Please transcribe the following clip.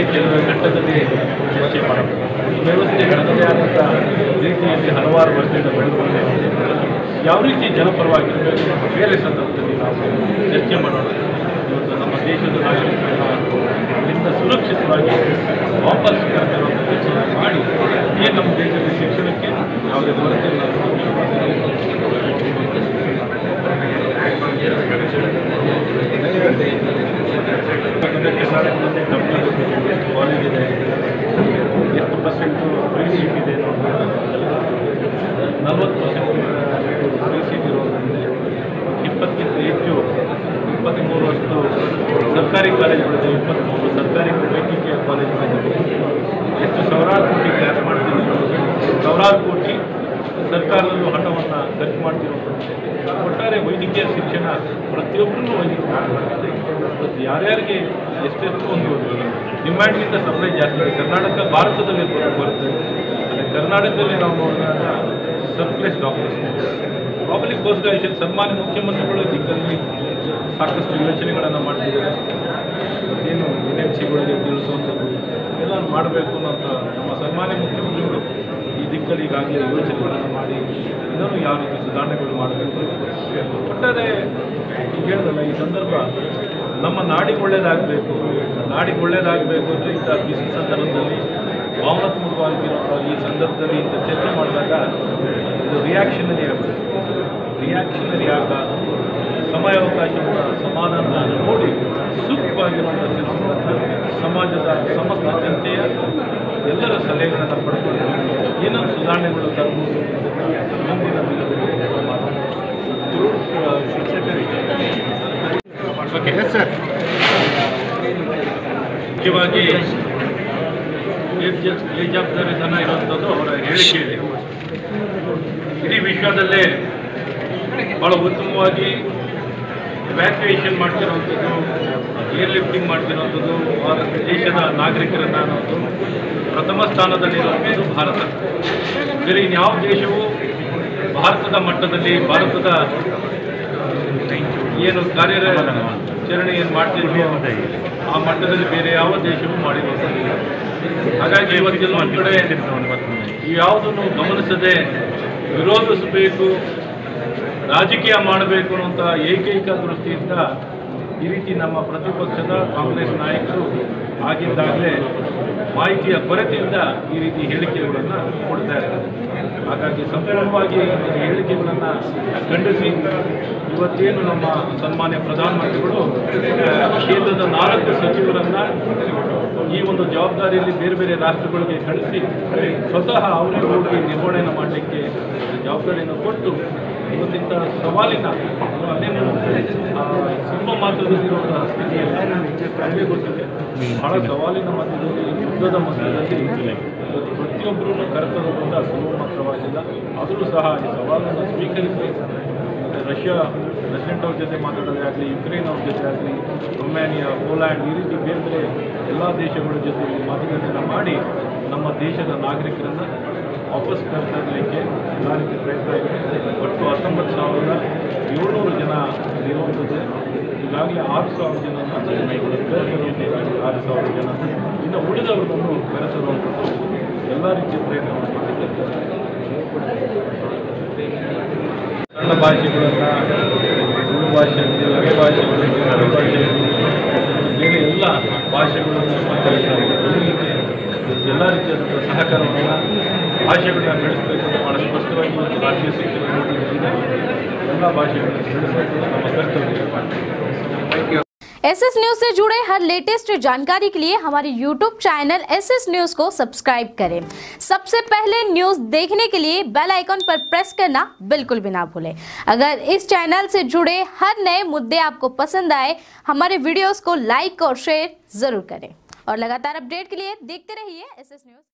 ಕೆಲವು ಘಟ್ಟದಲ್ಲಿ ಚರ್ಚೆ ಮಾಡಬೇಕು ವ್ಯವಸ್ಥೆ ತನ್ನದೇ ಆದಂಥ ರೀತಿಯಲ್ಲಿ ಹಲವಾರು ವರ್ಷದಿಂದ ಬೆಳೆದುಕೊಂಡೇ ಇದೆ. ಯಾವ ರೀತಿ ಜನಪರವಾಗಿರಬೇಕು ಅಂತ ಬೇರೆ ಸಂದರ್ಭದಲ್ಲಿ ನಾವು ಚರ್ಚೆ ಮಾಡೋಣ ಇವತ್ತು ನಮ್ಮ ದೇಶದ ನಾಗರಿಕರನ್ನ ಅಲ್ಲಿಂದ ಸುರಕ್ಷಿತವಾಗಿ ವಾಪಸ್ ಕರೆತರುವಂಥ ಕೆಲಸ ಮಾಡಿ ಏನು ನಮ್ಮ ದೇಶದ ಶಿಕ್ಷಣಕ್ಕೆ ಯಾವುದೇ ಕೊರತೆ ಇಲ್ಲ ಅದಕ್ಕೆ ಶಾಲೆಗಳಲ್ಲಿ ಕಮ್ಮಿ ಕಾಲೇಜ್ ಇದೆ ಎಷ್ಟು ಪರ್ಸೆಂಟು ಫ್ರೀ ಸೀಟ್ ಇದೆ ನಲ್ವತ್ತು ಪರ್ಸೆಂಟ್ ಫ್ರೀ ಸೀಟ್ ಇರೋದ್ರಿಂದ ಇಪ್ಪತ್ತಕ್ಕಿಂತ ಹೆಚ್ಚು ಇಪ್ಪತ್ತ್ಮೂರು ಅಷ್ಟು ಸರ್ಕಾರಿ ಕಾಲೇಜುಗಳಿದೆ ಇಪ್ಪತ್ತ್ಮೂರು ಸರ್ಕಾರಿ ವೈದ್ಯಕೀಯ ಕಾಲೇಜುಗಳಿದೆ ಎಷ್ಟು ಸಾವಿರಾರು ಕೋಟಿ ಕ್ಲಾಸ್ ಮಾಡ್ತಿದ್ದೀವಿ ಸಾವಿರಾರು ಕೋಟಿ ಸರ್ಕಾರದಲ್ಲೂ ಹಣವನ್ನು ಖರ್ಚು ಮಾಡ್ತಿರೋದು ಒಟ್ಟಾರೆ ವೈದ್ಯಕೀಯ ಶಿಕ್ಷಣ ಪ್ರತಿಯೊಬ್ಬರನ್ನು ವೈದ್ಯಕೀಯ ಮಾಡಬೇಕು ಮತ್ತು ಯಾರ್ಯಾರಿಗೆ ಎಷ್ಟೆಷ್ಟು ಒಂದು ಡಿಮ್ಯಾಂಡ್ಗಿಂತ ಸಪ್ಲೈ ಜಾಸ್ತಿ ಇದೆ ಕರ್ನಾಟಕ ಭಾರತದಲ್ಲಿ ಬರುತ್ತೆ ಆದರೆ ಕರ್ನಾಟಕದಲ್ಲಿ ನಾವು ನೋಡಿದಾಗ ಸರ್ಪ್ಲೆಸ್ ಡಾಕ್ಟರ್ಸ್ ಪ್ರಾಬ್ಲಿಕ್ಕೋಸ್ಕರ ಈ ಸನ್ಮಾನ್ಯ ಮುಖ್ಯಮಂತ್ರಿಗಳು ದಿಕ್ಕಲ್ಲಿ ಸಾಕಷ್ಟು ಯೋಚನೆಗಳನ್ನು ಮಾಡ್ತಿದ್ದಾರೆ ಏನು ಎನ್ ಎಮ್ ಸಿಗಳಿಗೆ ತಿಳಿಸುವಂಥದ್ದು ಎಲ್ಲ ಮಾಡಬೇಕು ಅನ್ನೋಂಥ ನಮ್ಮ ಸನ್ಮಾನ್ಯ ಮುಖ್ಯಮಂತ್ರಿಗಳು ಈ ದಿಕ್ಕಲ್ಲಿ ಈಗಾಗಲೇ ಯೋಚನೆಗಳನ್ನು ಮಾಡಿ ಇನ್ನೂ ಯಾವ ರೀತಿ ಸುಧಾರಣೆಗಳು ಮಾಡಬೇಕು ಒಟ್ಟಾರೆ ಈಗ ಹೇಳ್ದಲ್ಲ ಈ ಸಂದರ್ಭ ನಮ್ಮ ನಾಡಿಗೆ ಒಳ್ಳೇದಾಗಬೇಕು ನಾಡಿಗೆ ಒಳ್ಳೇದಾಗಬೇಕು ಅಂದರೆ ಇಂಥ ಬಿಸಿ ಸಂದರ್ಭದಲ್ಲಿ ಭಾವನಾತ್ಮಕವಾಗಿರುವಂಥ ಈ ಸಂದರ್ಭದಲ್ಲಿ ಇಂಥ ಚರ್ಚೆ ಮಾಡಿದಾಗ ಇದು ರಿಯಾಕ್ಷನರಿ ಆಗಬೇಕು ರಿಯಾಕ್ಷನರಿ ಆಗಬಾರ್ದು ಸಮಯಾವಕಾಶವನ್ನು ಸಮಾಧಾನವನ್ನು ನೋಡಿ ಸೂಕ್ತವಾಗಿರುವಂಥ ಕೆಲಸಗಳನ್ನು ಸಮಾಜದ ಸಮಸ್ತ ಜನತೆಯ ಎಲ್ಲರ ಸಲಹೆಗಳನ್ನು ಪಡ್ಕೊಂಡು ಏನೇನು ಸುಧಾರಣೆಗಳು ತರಬಹುದು ಮುಂದಿನ ದಿನಗಳಲ್ಲಿ ಮಾತಾಡೋಣ. ಓಕೆ ಸರ್ ಮುಖ್ಯವಾಗಿ ಬೇಜ- ಬೇಜವಾಬ್ದಾರಿತನ ಇರುವಂಥದ್ದು ಅವರ ಹೇಳಿಕೆ ಇದೆ ಇಡೀ ವಿಶ್ವದಲ್ಲೇ ಭಾಳ ಉತ್ತಮವಾಗಿ ವ್ಯಾಕ್ಯುಯೇಷನ್ ಮಾಡ್ತಿರೋವಂಥದ್ದು ಏರ್ ಲಿಫ್ಟಿಂಗ್ ಮಾಡ್ತಿರೋವಂಥದ್ದು ಭಾರತ ದೇಶದ ನಾಗರಿಕರನ್ನು ಅನ್ನೋದು ಪ್ರಥಮ ಸ್ಥಾನದಲ್ಲಿರುವಂಥದ್ದು ಭಾರತ ಬೇರೆ ಇನ್ಯಾವ ದೇಶವು ಭಾರತದ ಮಟ್ಟದಲ್ಲಿ ಭಾರತದ ಏನು ಕಾರ್ಯಾಚರಣೆ ಏನು ಮಾಡ್ತಿದ್ವಿ ಆ ಮಟ್ಟದಲ್ಲಿ ಬೇರೆ ಯಾವ ದೇಶವೂ ಮಾಡಿರುವಂಥದ್ದಿಲ್ಲ ಹಾಗಾಗಿ ಇವತ್ತಿನ ಒಂದು ಕಡೆ ಯಾವುದನ್ನು ಗಮನಿಸದೆ ವಿರೋಧಿಸಬೇಕು ರಾಜಕೀಯ ಮಾಡಬೇಕು ಅನ್ನುವಂಥ ಏಕೈಕ ದೃಷ್ಟಿಯಿಂದ ಈ ರೀತಿ ನಮ್ಮ ಪ್ರತಿಪಕ್ಷದ ಕಾಂಗ್ರೆಸ್ ನಾಯಕರು ಆಗಿದ್ದಾಗಲೇ ಮಾಹಿತಿಯ ಕೊರತೆಯಿಂದ ಈ ರೀತಿ ಹೇಳಿಕೆಗಳನ್ನು ಕೊಡ್ತಾ ಇದ್ದಾರೆ ಹಾಗಾಗಿ ಸಂಪೂರ್ಣವಾಗಿ ಈ ಹೇಳಿಕೆಗಳನ್ನು ಖಂಡಿಸಿ ಇವತ್ತೇನು ನಮ್ಮ ಸನ್ಮಾನ್ಯ ಪ್ರಧಾನಮಂತ್ರಿಗಳು ಆ, ಕೇಂದ್ರದ ನಾಲ್ಕು ಸಚಿವರನ್ನ ಈ ಒಂದು ಜವಾಬ್ದಾರಿಯಲ್ಲಿ ಬೇರೆ ಬೇರೆ ರಾಷ್ಟ್ರಗಳಿಗೆ ಕಳಿಸಿ ಸ್ವತಃ ಅವರೇ ಹೋಗಿ ನಿರ್ವಹಣೆಯನ್ನು ಮಾಡಲಿಕ್ಕೆ ಜವಾಬ್ದಾರಿಯನ್ನು ಕೊಟ್ಟು ಇವತ್ತಿಂತ ಸವಾಲಿನ ಅಲ್ಲೇನು ಆ, ಸಿಂಹ ಮಾತ್ರದಲ್ಲಿರುವಂತಹ ಸ್ಥಿತಿಯಲ್ಲಿ ನಮಗೆ ಗೊತ್ತಿದೆ ಬಹಳ ಸವಾಲಿನ ಮಧ್ಯದಲ್ಲಿ ಯುದ್ಧದ ಮಧ್ಯದಲ್ಲಿ ಇವತ್ತು ಪ್ರತಿಯೊಬ್ಬರೂ ಕರೆತರುವಂಥ ಸುಲಭ ಮಾತ್ರವಾಗಿಲ್ಲ ಆದರೂ ಸಹ ಈ ಸವಾಲನ್ನು ಸ್ವೀಕರಿಸಿ ಮತ್ತು ರಷ್ಯಾ ಪ್ರೆಸಿಡೆಂಟ್ ಅವ್ರ ಜೊತೆ ಮಾತಾಡೋದೇ ಆಗಲಿ ಯುಕ್ರೇನ್ ಅವ್ರ ಜೊತೆ ಆಗಲಿ ರೊಮ್ಯಾನಿಯಾ ಪೋಲ್ಯಾಂಡ್ ಈ ರೀತಿ ಬೇರೆ ಬೇರೆ ಎಲ್ಲ ದೇಶಗಳ ಜೊತೆ ಮಾತುಕತೆಯನ್ನು ಮಾಡಿ ನಮ್ಮ ದೇಶದ ನಾಗರಿಕರನ್ನು ವಾಪಸ್ ಕರೆತರಲಿಕ್ಕೆ ಎಲ್ಲ ರೀತಿ ಪ್ರಯತ್ನ ಇದೆ ಒಟ್ಟು ಹತ್ತೊಂಬತ್ತು ಸಾವಿರದ ಏಳ್ನೂರು ಜನ ಇರುವಂಥದ್ದು ಈಗಾಗಲೇ ಆರು ಸಾವಿರ ಜನ ಕರೆತರುವಂಥದ್ದು ಆರು ಸಾವಿರ ಜನ ಇನ್ನು ಉಳಿದವರನ್ನು ಕರೆತರುವಂಥದ್ದು ಎಲ್ಲ ರೀತಿಯ ಪ್ರಯತ್ನವನ್ನು ಮಾಡಿದ್ದಾರೆ ಕನ್ನಡ ಭಾಷೆಗಳನ್ನು ತುಳು ಭಾಷೆ ಬೇರೆ ಭಾಷೆಗಳಿಗೆ ಕನ್ನಡ ಭಾಷೆ ಬೇರೆ ಎಲ್ಲ ಭಾಷೆಗಳನ್ನು ಬೆಳೀಲಿಕ್ಕೆ ಎಲ್ಲ ರೀತಿಯಾದಂಥ ಸಹಕಾರವನ್ನು ಭಾಷೆಗಳನ್ನ ಬೆಳೆಸಬೇಕು ಅಂತ ಭಾಳ ಸ್ಪಷ್ಟವಾಗಿ ಇವತ್ತು ರಾಷ್ಟ್ರೀಯ ಶಿಕ್ಷಣ ನೀತಿ ಇದೆ. ಎಲ್ಲ ಭಾಷೆಗಳನ್ನು ಬೆಳೆಸಬೇಕು ನಮ್ಮ ಕರ್ತವ್ಯ एस एस न्यूज से जुड़े हर लेटेस्ट जानकारी के लिए हमारे YouTube channel S S news को सब्सक्राइब करें सबसे पहले न्यूज देखने के लिए बेल आइकन पर प्रेस करना बिल्कुल भी ना भूलें अगर इस चैनल से जुड़े हर नए मुद्दे आपको पसंद आए हमारे वीडियोस को लाइक और शेयर जरूर करें और लगातार अपडेट के लिए देखते रहिए एस एस न्यूज